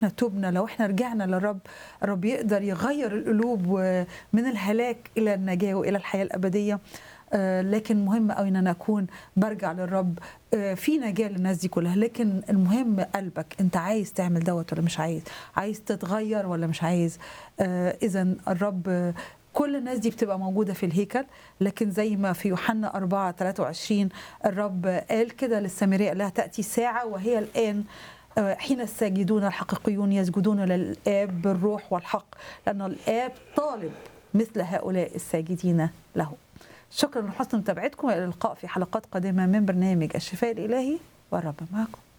احنا تبنا لو احنا رجعنا للرب الرب يقدر يغير القلوب من الهلاك الى النجاه والى الحياه الابديه آه، لكن مهم قوي ان انا اكون برجع للرب آه، في نجاه للناس دي كلها لكن المهم قلبك انت عايز تعمل دوت ولا مش عايز عايز تتغير ولا مش عايز اذا الرب آه، كل الناس دي بتبقى موجودة في الهيكل لكن زي ما في يوحنا 4 23 الرب قال كده للسامرية قال لها تأتي ساعة وهي الآن آه، حين الساجدون الحقيقيون يسجدون للآب بالروح والحق لأن الآب طالب مثل هؤلاء الساجدين له شكرا لحسن متابعتكم والى اللقاء في حلقات قادمه من برنامج الشفاء الالهي والرب معكم